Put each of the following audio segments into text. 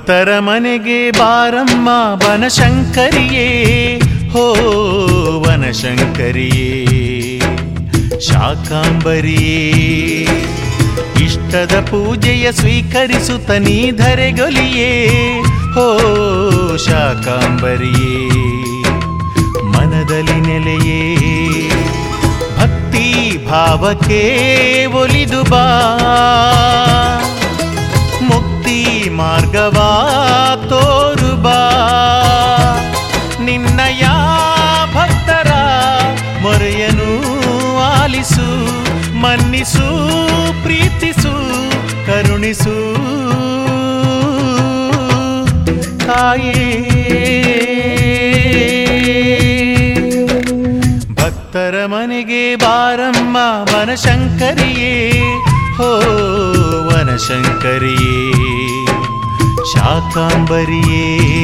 ಭಕ್ತರ ಮನೆಗೆ ಬಾರಮ್ಮ ಬನಶಂಕರಿಯೇ ಹೋ ವನಶಂಕರಿಯೇ ಶಾಕಾಂಬರಿಯೇ ಇಷ್ಟದ ಪೂಜೆಯ ಸ್ವೀಕರಿಸುತ್ತ ನೀ ಧರೆಗೊಲಿಯೇ ಹೋ ಶಾಕಾಂಬರಿಯೇ ಮನದಲ್ಲಿ ನೆಲೆಯೇ ಭಕ್ತಿ ಭಾವಕ್ಕೆ ಒಲಿದು ಬಾ ಮುಕ್ತಿ ಮಾರ್ಗವಾ ತೋರು ಬಾ ನಿನ್ನಯ ಭಕ್ತರ ಮೊರೆಯನು ಆಲಿಸು ಮನ್ನಿಸು ಪ್ರೀತಿಸು ಕರುಣಿಸು ತಾಯೇ ಭಕ್ತರ ಮನೆಗೆ ಬಾರಮ್ಮ ವನಶಂಕರಿಯೇ ಹೋ ವನಶಂಕರಿಯೇ ಶಾಕಾಂಬರಿಯೇ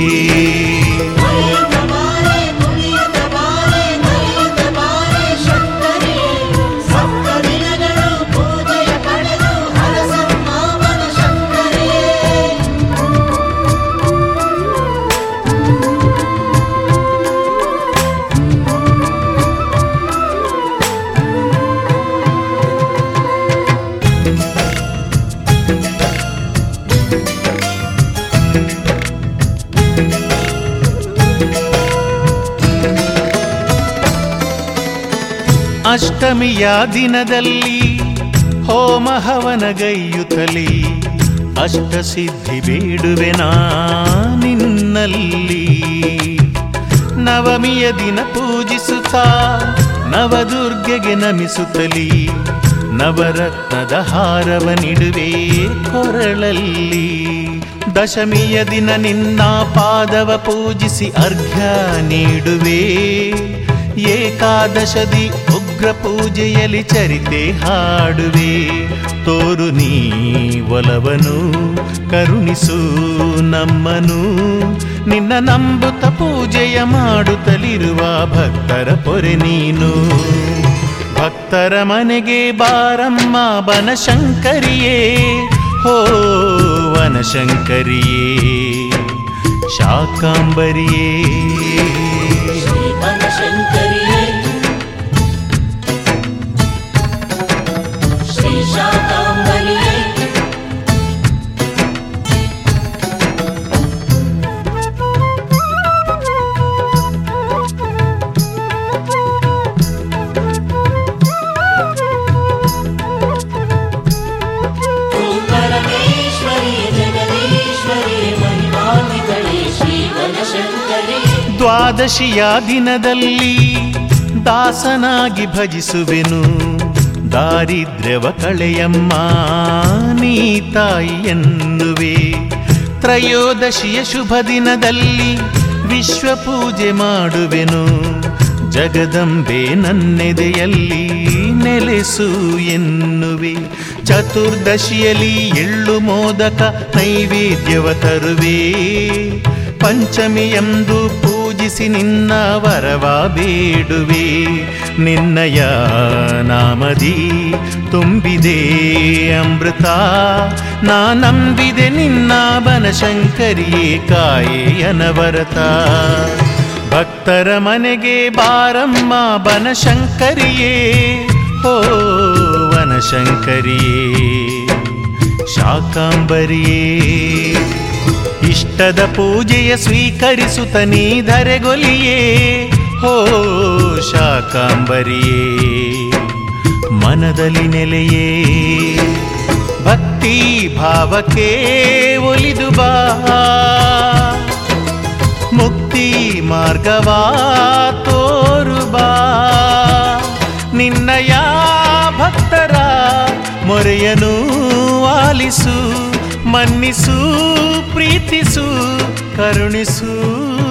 ಮರಿಯತಬಾರೆ ಮುನಿಯತಬಾರೆ ಮರಿಯತಬಾರೆ ಶಂಕರಿಯೇ ಸಪ್ತ ದಿನಗಳು ಪೂಜೆಯ ಪಡೆದು ಹರಸಮ್ಮ ವನಶಂಕರಿಯೇ ಅಷ್ಟಮಿಯ ದಿನದಲ್ಲಿ ಹೋಮ ಹವನಗೈಯುತ್ತಲಿ ಅಷ್ಟಸಿದ್ಧಿ ಬೇಡುವೆನಾ ನಿನ್ನಲ್ಲಿ ನವಮಿಯ ದಿನ ಪೂಜಿಸುತ್ತಾ ನವದುರ್ಗೆಗೆ ನಮಿಸುತ್ತಲಿ ನವರತ್ನದ ಹಾರವ ನಿಡುವೆ ಕೊರಳಲ್ಲಿ ದಶಮಿಯ ದಿನ ನಿನ್ನ ಪಾದವ ಪೂಜಿಸಿ ಅರ್ಘ್ಯ ನೀಡುವೆ ಏಕಾದಶದಿ ಉಗ್ರ ಪೂಜೆಯಲ್ಲಿ ಚರಿತೆ ಹಾಡುವೆ ತೋರು ನೀ ಒಲವನು ಕರುಣಿಸು ನಮ್ಮನು ನಿನ್ನ ನಂಬುತ್ತ ಪೂಜೆಯ ಮಾಡುತ್ತಲಿರುವ ಭಕ್ತರ ಪೊರೆ ನೀನು ಭಕ್ತರ ಮನೆಗೆ ಬಾರಮ್ಮ ಬನಶಂಕರಿಯೇ ಹೋ ವನಶಂಕರಿಯೇ ಶಾಕಾಂಬರಿಯೇ ಶ್ರೀ ವನಶಂಕರಿಯೇ ಶ್ರೀ ಶಾಕಾಂಬರಿಯೇ ಓಂ ಪರಮೇಶ್ವರಿ ಜಗದೀಶ್ವರಿ ಮಹಿಮಾನ್ವಿತಳೆ ಶ್ರೀ ವನಶಂಕರಿಯೇ ದ್ವಾದಶಿಯ ದಿನದಲ್ಲಿ ದಾಸನಾಗಿ ಭಜಿಸುವೆನು ದಾರಿದ್ರ್ಯವ ಕಳೆಯಮ್ಮ ನೀ ತಾಯಿ ಎನ್ನುವೆ ತ್ರಯೋದಶಿಯ ಶುಭ ದಿನದಲ್ಲಿ ವಿಶ್ವ ಪೂಜೆ ಮಾಡುವೆನು ಜಗದಂಬೆ ನನ್ನೆದೆಯಲ್ಲಿ ನೆಲೆಸು ಎನ್ನುವೆ ಚತುರ್ದಶಿಯಲ್ಲಿ ಎಳ್ಳು ಮೋದಕ ನೈವೇದ್ಯವ ತರುವೆ ಪಂಚಮಿಯಂದು ಪೂಜಿಸಿ ನಿನ್ನ ವರವ ಬೇಡುವೆ ನಿನ್ನಯ ನಾಮದಿ ತುಂಬಿದೆ ಅಮೃತ ನಾ ನಂಬಿದೆ ನಿನ್ನ ಬನಶಂಕರಿಯೇ ಕಾಯೇ ಅನವರತ ಭಕ್ತರ ಮನೆಗೆ ಬಾರಮ್ಮ ಬನಶಂಕರಿಯೇ ಹೋ ವನಶಂಕರಿಯೇ ಶಾಕಾಂಬರಿಯೇ ಇಷ್ಟದ ಪೂಜೆಯ ಸ್ವೀಕರಿಸುತ್ತ ನೀ ಧರೆಗೊಲಿಯೇ ಹೋ ಶಾಕಾಂಬರಿಯೇ ಮನದಲ್ಲಿ ನೆಲೆಯೇ ಭಕ್ತಿ ಭಾವಕ್ಕೆ ಒಲಿದು ಬಾ ಮುಕ್ತಿ ಮಾರ್ಗವಾ ತೋರು ಬಾ ನಿನ್ನಯ ಭಕ್ತರ ಮೊರೆಯನು ಆಲಿಸು ಮನ್ನಿಸು ಪ್ರೀತಿಸು ಕರುಣಿಸು